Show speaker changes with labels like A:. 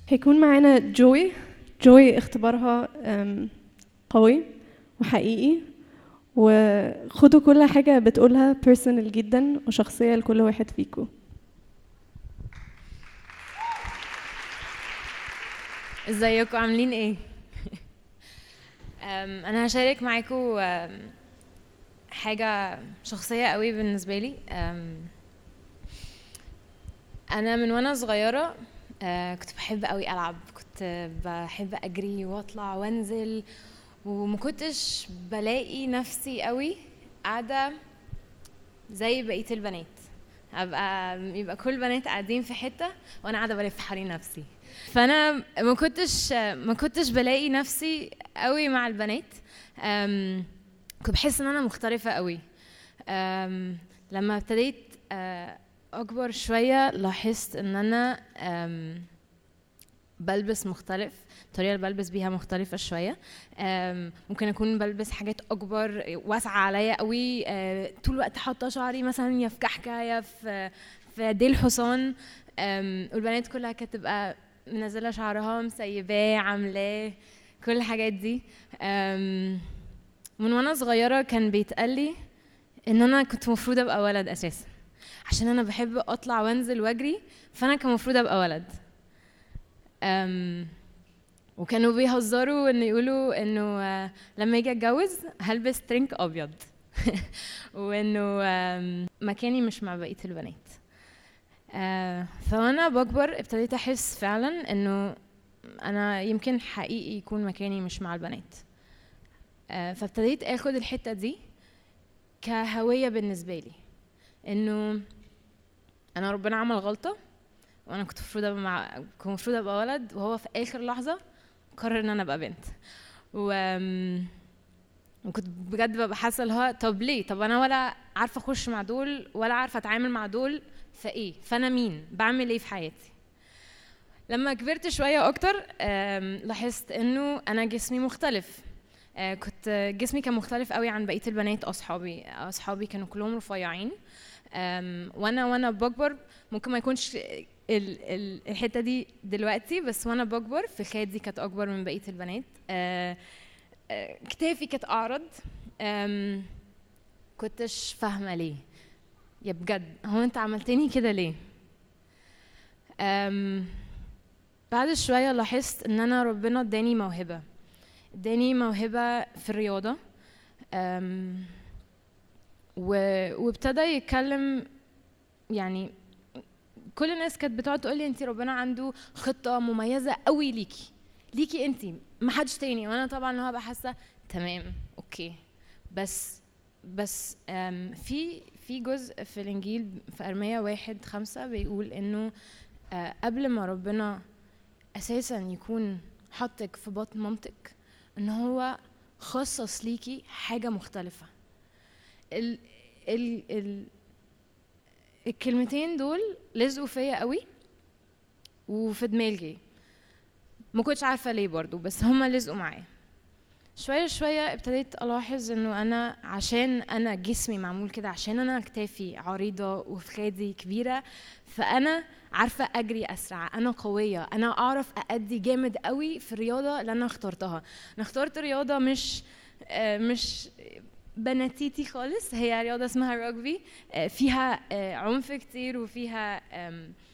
A: هيكون معانا جوي جوي اختبارها أم، قوي وحقيقي وخدوا كل حاجة بتقولها بيرسونال جدا وشخصية لكل واحد فيكم
B: ازيكم عاملين ايه أم، انا هشارك معاكم أم، حاجه شخصيه قوي بالنسبه لي أم، انا من وانا صغيره آه، كنت بحب قوي العب كنت بحب اجري واطلع وانزل وما كنتش بلاقي نفسي قوي قاعده زي بقيه البنات ابقى يبقى كل البنات قاعدين في حته وانا قاعده بلف حوالين نفسي فانا ما كنتش ما كنتش بلاقي نفسي قوي مع البنات أم، كنت بحس ان انا مختلفه قوي أم، لما ابتديت آه، اكبر شويه لاحظت ان انا أم، بلبس مختلف الطريقه اللي بلبس بيها مختلفه شويه أم، ممكن اكون بلبس حاجات اكبر واسعه عليا قوي أه، طول الوقت حاطه شعري مثلا يا في كحكه يا في في ديل حصان أم، والبنات كلها كانت تبقى منزله شعرها مسيباه عاملاه كل الحاجات دي أم، من وانا صغيره كان بيتقال لي ان انا كنت مفروض ابقى ولد اساسا عشان انا بحب اطلع وانزل واجري فانا كان المفروض ابقى ولد أم، وكانوا بيهزروا ان يقولوا انه آه، لما اجي اتجوز هلبس ترنك ابيض وانه آم، مكاني مش مع بقيه البنات آه، فوانا بكبر ابتديت احس فعلا انه انا يمكن حقيقي يكون مكاني مش مع البنات آه، فابتديت اخد الحته دي كهويه بالنسبه لي انه انا ربنا عمل غلطه وانا كنت المفروض ابقى مع كنت المفروض ابقى ولد وهو في اخر لحظه قرر ان انا ابقى بنت و وكنت بجد ببقى حاسه اللي هو طب ليه طب انا ولا عارفه اخش مع دول ولا عارفه اتعامل مع دول فايه فانا مين بعمل ايه في حياتي لما كبرت شويه اكتر آم، لاحظت انه انا جسمي مختلف آه، كنت جسمي كان مختلف قوي عن بقيه البنات اصحابي اصحابي كانوا كلهم رفيعين آم، وانا وانا بكبر ممكن ما يكونش ال- ال- الحته دي دلوقتي بس وانا بكبر في خدي كانت اكبر من بقيه البنات آه، آه، كتافي كانت اعرض آم، كنتش فاهمه ليه يا بجد هو انت عملتني كده ليه آم، بعد شويه لاحظت ان انا ربنا اداني موهبه اداني موهبه في الرياضه آم، و- وابتدى يتكلم يعني كل الناس كانت بتقعد تقول لي انت ربنا عنده خطه مميزه قوي ليكي ليكي انت ما حدش تاني وانا طبعا اللي هو بقى حاسه تمام اوكي بس بس آم، في في جزء في الانجيل في ارميا واحد خمسة بيقول انه آه، قبل ما ربنا اساسا يكون حطك في بطن مامتك ان هو خصص ليكي حاجه مختلفه ال ال ال الكلمتين دول لزقوا فيا قوي وفي دماغي ما كنتش عارفه ليه برضو بس هما لزقوا معايا شويه شويه ابتديت الاحظ انه انا عشان انا جسمي معمول كده عشان انا كتافي عريضه وفخادي كبيره فانا عارفه اجري اسرع انا قويه انا اعرف اادي جامد قوي في الرياضه اللي انا اخترتها انا اخترت رياضه مش آه، مش بناتيتي خالص هي رياضه اسمها رugby آه، فيها آه، عنف كتير وفيها آم،